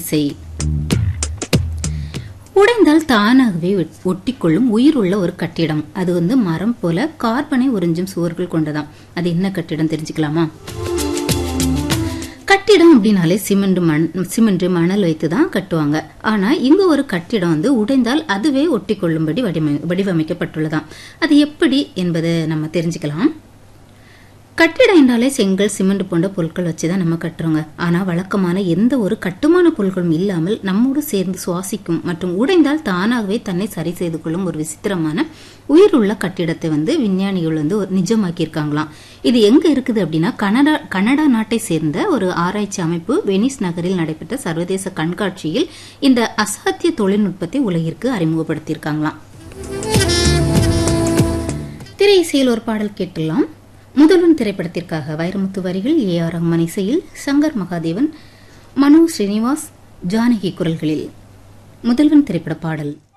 விசை உடைந்தால் தானாகவே ஒட்- ஒட்டிக்கொள்ளும் உயிருள்ள ஒரு கட்டிடம் அது வந்து மரம் போல கார்பனை உறிஞ்சும் சுவர்கள் கொண்டதாம் அது என்ன கட்டிடம் தெரிஞ்சுக்கலாமா கட்டிடம் அப்படின்னாலே சிமெண்ட் மண் சிமெண்ட் மணல் வைத்து தான் கட்டுவாங்க ஆனா இங்க ஒரு கட்டிடம் வந்து உடைந்தால் அதுவே ஒட்டிக்கொள்ளும்படி வடிவமை வடிவமைக்கப்பட்டுள்ளதாம் அது எப்படி என்பதை நம்ம தெரிஞ்சுக்கலாம் கட்டிடம் என்றாலே செங்கல் சிமெண்ட் போன்ற பொருட்கள் வச்சு தான் நம்ம கட்டுறோங்க ஆனால் வழக்கமான எந்த ஒரு கட்டுமான பொருட்களும் இல்லாமல் நம்மோடு சேர்ந்து சுவாசிக்கும் மற்றும் உடைந்தால் தானாகவே தன்னை சரி செய்து கொள்ளும் ஒரு விசித்திரமான உயிருள்ள கட்டிடத்தை வந்து விஞ்ஞானிகள் வந்து ஒரு நிஜமாக்கியிருக்காங்களாம் இது எங்க இருக்குது அப்படின்னா கனடா கனடா நாட்டை சேர்ந்த ஒரு ஆராய்ச்சி அமைப்பு வெனிஸ் நகரில் நடைபெற்ற சர்வதேச கண்காட்சியில் இந்த அசாத்திய தொழில்நுட்பத்தை உலகிற்கு அறிமுகப்படுத்தியிருக்காங்களாம் திரை இசையில் ஒரு பாடல் கேட்டுலாம் முதல்வன் திரைப்படத்திற்காக வைரமுத்து வரிகள் ஏ ஆர் ரஹ்மான் இசையில் சங்கர் மகாதேவன் மனோ ஸ்ரீனிவாஸ் ஜானகி குரல்களில் முதல்வன் திரைப்பட பாடல்